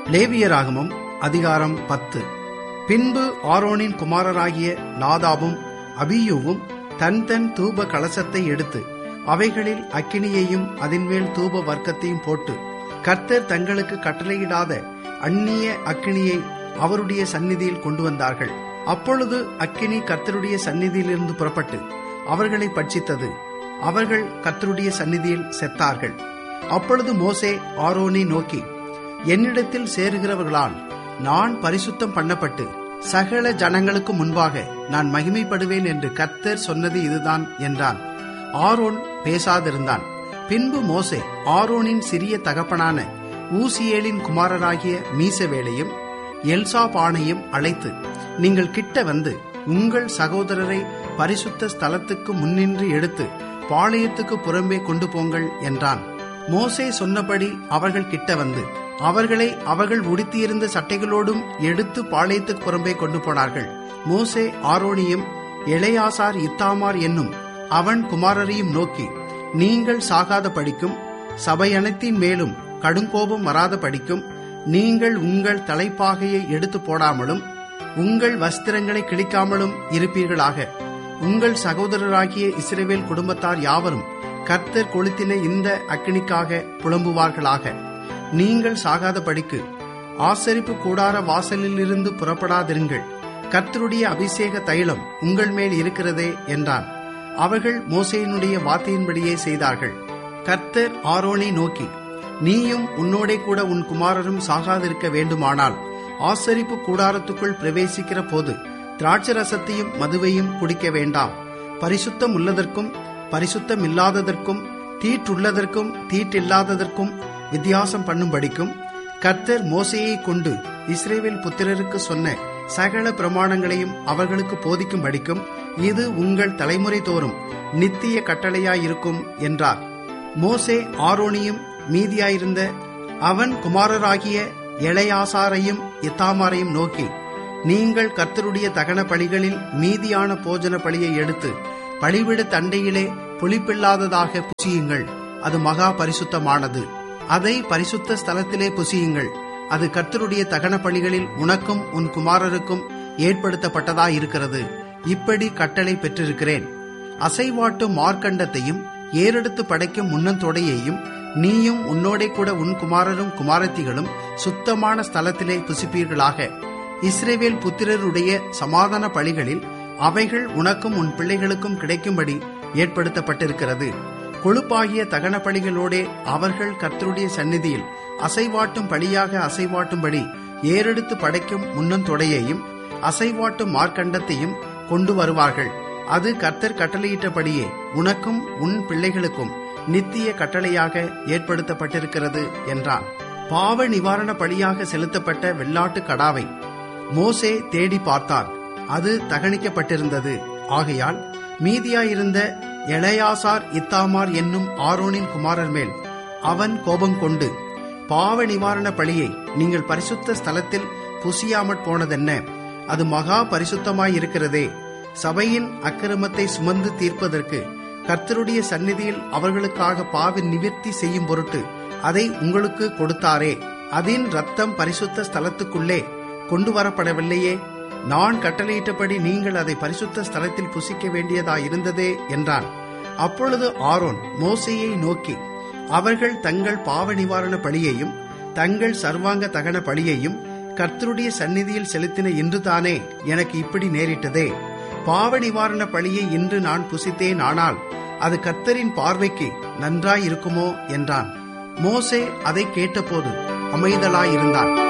லேவியராகமம் அதிகாரம் பத்து பின்பு ஆரோனின் குமாரராகிய நாதாபும் அபியூவும் தன் தன் தூப கலசத்தை எடுத்து அவைகளில் அக்கினியையும் அதின்மேல் தூப வர்க்கத்தையும் போட்டு கர்த்தர் தங்களுக்கு கட்டளையிடாத அந்நிய அக்கினியை அவருடைய சந்நிதியில் கொண்டு வந்தார்கள் அப்பொழுது அக்கினி கர்த்தருடைய சந்நிதியிலிருந்து புறப்பட்டு அவர்களை பட்சித்தது அவர்கள் கர்த்தருடைய சந்நிதியில் செத்தார்கள் அப்பொழுது மோசே ஆரோனை நோக்கி என்னிடத்தில் சேருகிறவர்களால் நான் பரிசுத்தம் பண்ணப்பட்டு சகல ஜனங்களுக்கு முன்பாக நான் மகிமைப்படுவேன் என்று கர்த்தர் சொன்னது இதுதான் என்றான் ஆரோன் பேசாதிருந்தான் பின்பு மோசே ஆரோனின் சிறிய தகப்பனான ஊசியேலின் குமாரராகிய மீசவேலையும் எல்சாபானையும் அழைத்து நீங்கள் கிட்ட வந்து உங்கள் சகோதரரை பரிசுத்த ஸ்தலத்துக்கு முன்னின்று எடுத்து பாளையத்துக்கு புறம்பே கொண்டு போங்கள் என்றான் மோசே சொன்னபடி அவர்கள் கிட்ட வந்து அவர்களை அவர்கள் உடுத்தியிருந்த சட்டைகளோடும் எடுத்து பாளையத்துக்கு புறம்பே கொண்டு போனார்கள் மோசே ஆரோனியும் இளையாசார் இத்தாமார் என்னும் அவன் குமாரரையும் நோக்கி நீங்கள் சாகாத படிக்கும் சபையனத்தின் மேலும் கடுங்கோபம் வராத படிக்கும் நீங்கள் உங்கள் தலைப்பாகையை எடுத்து போடாமலும் உங்கள் வஸ்திரங்களை கிழிக்காமலும் இருப்பீர்களாக உங்கள் சகோதரராகிய இஸ்ரேவேல் குடும்பத்தார் யாவரும் கர்த்தர் கொளுத்தின இந்த அக்கினிக்காக புலம்புவார்களாக நீங்கள் சாகாத படிக்கு ஆசரிப்பு கூடார வாசலிலிருந்து புறப்படாதிருங்கள் கர்த்தருடைய அபிஷேக தைலம் உங்கள் மேல் இருக்கிறதே என்றான் அவர்கள் மோசையினுடைய வார்த்தையின்படியே செய்தார்கள் கர்த்தர் ஆரோனை நோக்கி நீயும் உன்னோடே கூட உன் குமாரரும் சாகாதிருக்க வேண்டுமானால் ஆசரிப்பு கூடாரத்துக்குள் பிரவேசிக்கிற போது திராட்சரசத்தையும் மதுவையும் குடிக்க வேண்டாம் பரிசுத்தம் உள்ளதற்கும் பரிசுத்தம் இல்லாததற்கும் தீட்டுள்ளதற்கும் தீட்டில்லாததற்கும் வித்தியாசம் பண்ணும்படிக்கும் கர்த்தர் மோசையை கொண்டு இஸ்ரேவேல் புத்திரருக்கு சொன்ன சகல பிரமாணங்களையும் அவர்களுக்கு போதிக்கும்படிக்கும் இது உங்கள் தலைமுறை தோறும் நித்திய கட்டளையாயிருக்கும் என்றார் மோசே ஆரோனியும் மீதியாயிருந்த அவன் குமாரராகிய இளையாசாரையும் இத்தாமாரையும் நோக்கி நீங்கள் கர்த்தருடைய தகன பலிகளில் மீதியான போஜன பலியை எடுத்து பலிவிட தண்டையிலே புளிப்பில்லாததாக புசியுங்கள் அது மகா பரிசுத்தமானது அதை பரிசுத்த ஸ்தலத்திலே புசியுங்கள் அது கர்த்தருடைய தகன பலிகளில் உனக்கும் உன் குமாரருக்கும் ஏற்படுத்தப்பட்டதாயிருக்கிறது இப்படி கட்டளை பெற்றிருக்கிறேன் அசைவாட்டு மார்க்கண்டத்தையும் ஏறெடுத்து படைக்கும் முன்னந்தொடையையும் நீயும் உன்னோடே கூட உன் குமாரரும் குமாரத்திகளும் சுத்தமான ஸ்தலத்திலே புசிப்பீர்களாக இஸ்ரேவேல் புத்திரருடைய சமாதான பலிகளில் அவைகள் உனக்கும் உன் பிள்ளைகளுக்கும் கிடைக்கும்படி ஏற்படுத்தப்பட்டிருக்கிறது கொழுப்பாகிய தகன பலிகளோடே அவர்கள் கர்த்தருடைய சந்நிதியில் அசைவாட்டும் பலியாக அசைவாட்டும்படி ஏறெடுத்து படைக்கும் முன்னந்தொடையையும் அசைவாட்டும் மார்க்கண்டத்தையும் கொண்டு வருவார்கள் அது கர்த்தர் கட்டளையிட்டபடியே உனக்கும் உன் பிள்ளைகளுக்கும் நித்திய கட்டளையாக ஏற்படுத்தப்பட்டிருக்கிறது என்றான் பாவ நிவாரண பலியாக செலுத்தப்பட்ட வெள்ளாட்டு கடாவை மோசே தேடி பார்த்தான் அது தகனிக்கப்பட்டிருந்தது ஆகையால் மீதியாயிருந்த எளையாசார் இத்தாமார் என்னும் ஆரோனின் குமாரர் மேல் அவன் கோபம் கொண்டு பாவ நிவாரண பலியை நீங்கள் பரிசுத்த ஸ்தலத்தில் புசியாமற் போனதென்ன அது மகா பரிசுத்தமாயிருக்கிறதே சபையின் அக்கிரமத்தை சுமந்து தீர்ப்பதற்கு கர்த்தருடைய சந்நிதியில் அவர்களுக்காக பாவ நிவர்த்தி செய்யும் பொருட்டு அதை உங்களுக்கு கொடுத்தாரே அதன் ரத்தம் பரிசுத்த ஸ்தலத்துக்குள்ளே கொண்டு வரப்படவில்லையே நான் கட்டளையிட்டபடி நீங்கள் அதை பரிசுத்த ஸ்தலத்தில் புசிக்க வேண்டியதாயிருந்ததே என்றான் அப்பொழுது ஆரோன் மோசையை நோக்கி அவர்கள் தங்கள் பாவ நிவாரண பலியையும் தங்கள் சர்வாங்க தகன பலியையும் கர்த்தருடைய சந்நிதியில் செலுத்தின இன்றுதானே எனக்கு இப்படி நேரிட்டதே பாவ நிவாரண பலியை இன்று நான் புசித்தேன் ஆனால் அது கர்த்தரின் பார்வைக்கு நன்றாயிருக்குமோ என்றான் மோசே அதை கேட்டபோது அமைதலாயிருந்தான்